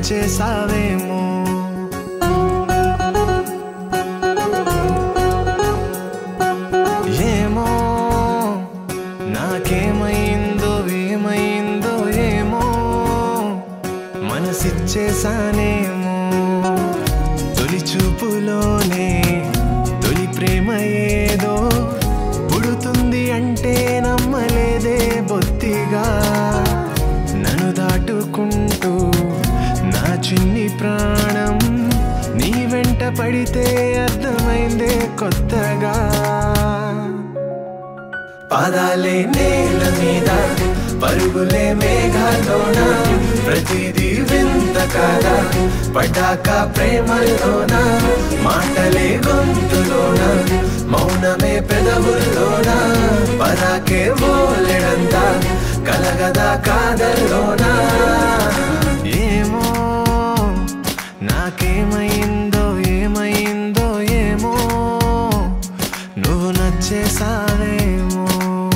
నచ్చేసావేమో ఏమో నాకేమైందో ఏమైందో ఏమో మనసిచ్చేసానేమో తొలి చూపులోనే తొలి ప్రేమ ఏదో పుడుతుంది అంటే నమ్మలేదే బొత్తిగా నన్ను దాటుకుంటూ నా చిన్ని ప్రాణం నీ వెంట పడితే అర్థమైందే కొత్తగా పాదాలే నేల మీద పరుగులే మేఘాల్లోన ప్రతిదీ వింత కదా పటాక ప్రేమల్లోన మాటలే గొంతులోన మౌనమే పెదవుల్లోన పరాకే బోలెడంత కలగదా కాదల్లోన ఏమో నాకేమైందో ఏమైందో ఏమో నువ్వు నచ్చేసావేమో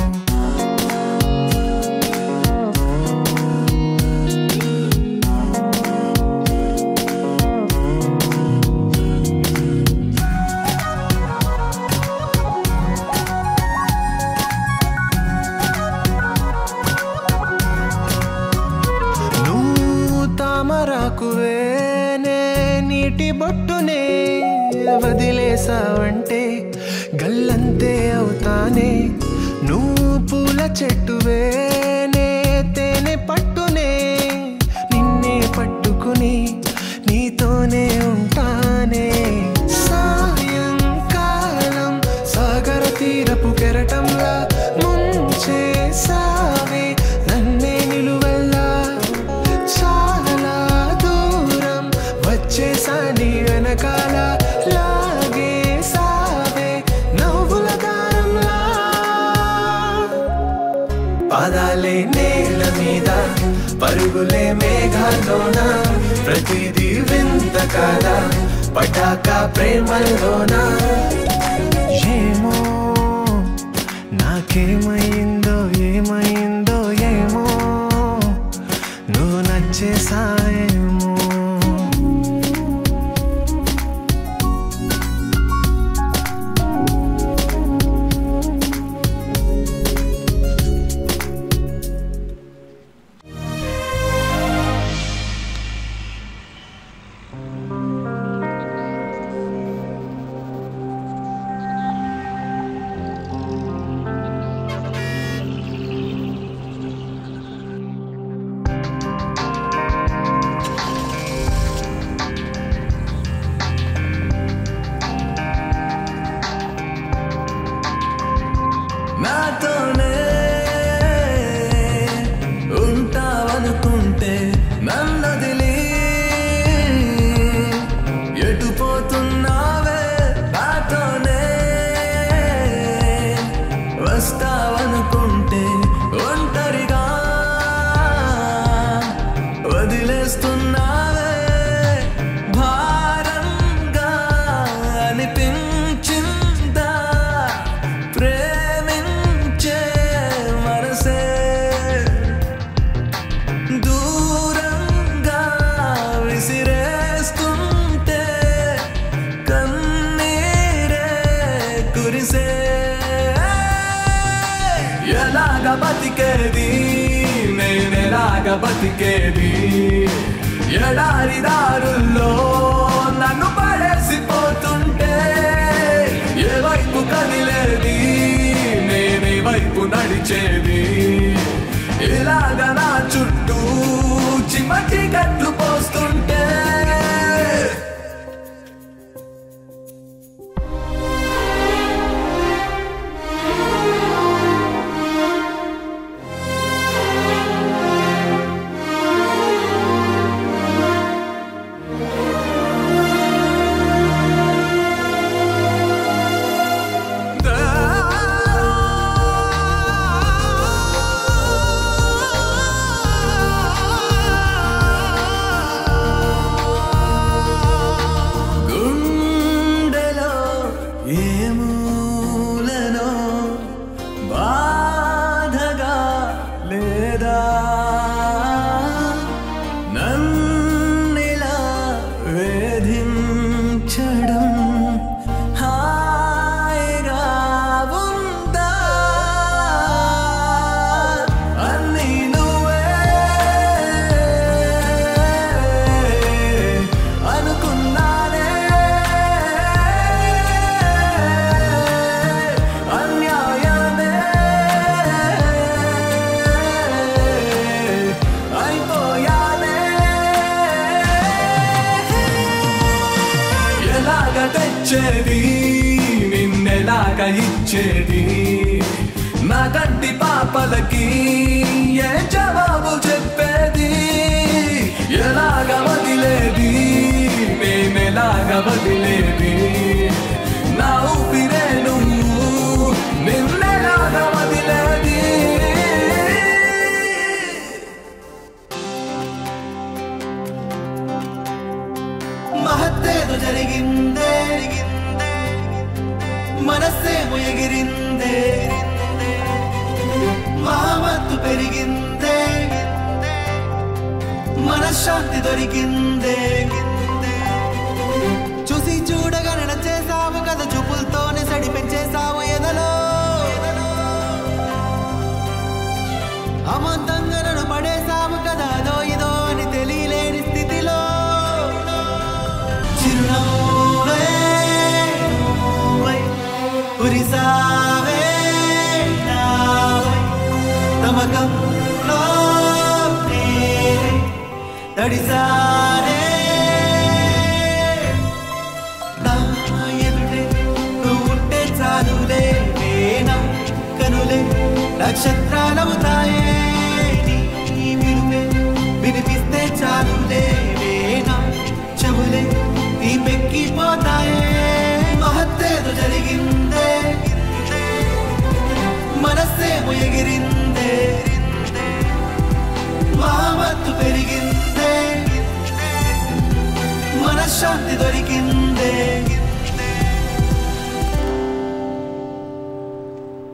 నువ్వు తామరాకువేనే నీటి బొట్టునే వదిలేసావంటే గల్లంతే అవుతానే నువ్వు పూల చెట్టువేనే తేనె పట్టునే నిన్నే పట్టుకుని నీతోనే ఉంటానే సాయంకాలం సాగర తీరపు కెరటంలా ముంచేసావే నన్నే నిలువల్లా చాలా దూరం వచ్చేసా నీ వెనకాల లాగేసావే నవ్వుల దారంలా పాదాలే నేల మీద పరుగులే మేఘాల్లోన ప్రతిదీ వింత కాదా పటాక ప్రేమల్లోన ఏమో నాకేమైందో ఏమైందో ఏమో నువ్వు నచ్చేసాయేమో నాతోనే ఉంటావనుకుంటే నన్నదిలి ఎటు పోతున్నావే నాతోనే వస్తావనుకుంటే ఒంటరిగా వదిలేస్తున్నావే భారంగా అనిపించిందా ప్రేమించే మనసే దూరంగా విసిరేస్తుంటే కన్నీరే కురిసే ఎలాగ బతికేది నేనెలాగ బతికేది ఎడారి దారుల్లో నన్ను పడేసిపోతుంటే ఏ వైపు కదిలేది నేనే వైపు నడిచేది ఇలాగ నా చుట్టూ చిమటి కట్లు పోస్తుంటే ఇచ్చేది నిన్నెలాగ ఇచ్చేది నా కంటి పాపలకి ఏ జవాబు చెప్పేది ఎలాగ వదిలేది నేనెలాగ వదిలేది నా ఊపిరే నువ్వు నిన్నెలాగ వదిలేది మహత్తేదో జరిగిందే మనస్సేమో ఎగిరిందే మహమత్తు పెరిగిందే మనశ్శాంతి దొరికిందే చూసి చూడగానే నచ్చేసావు కదా చూపులతోనే సడి పెంచేసావు ఎదలో అమాంతంగా నన్ను పడేసావు కదా అదో ఇదో అని తెలియలేని స్థితిలో చిరునవ్వే నువ్వై కురిసావే నావై తమకంలో నేనే తడిసానే నా ఎదుటే నువ్వు ఉంటే చాలులే నేనా కనులే నక్షత్రాలవుతాయే నీ విలువే వినిపిస్తే చాలులే నేనా చెవులే నీ పెక్కిపోతాయే మహత్తేదో జరిగిందే మనస్సేమో ఎగిరిందే మహమత్తు పెరిగిందే మనశ్శాంతి దొరికిందే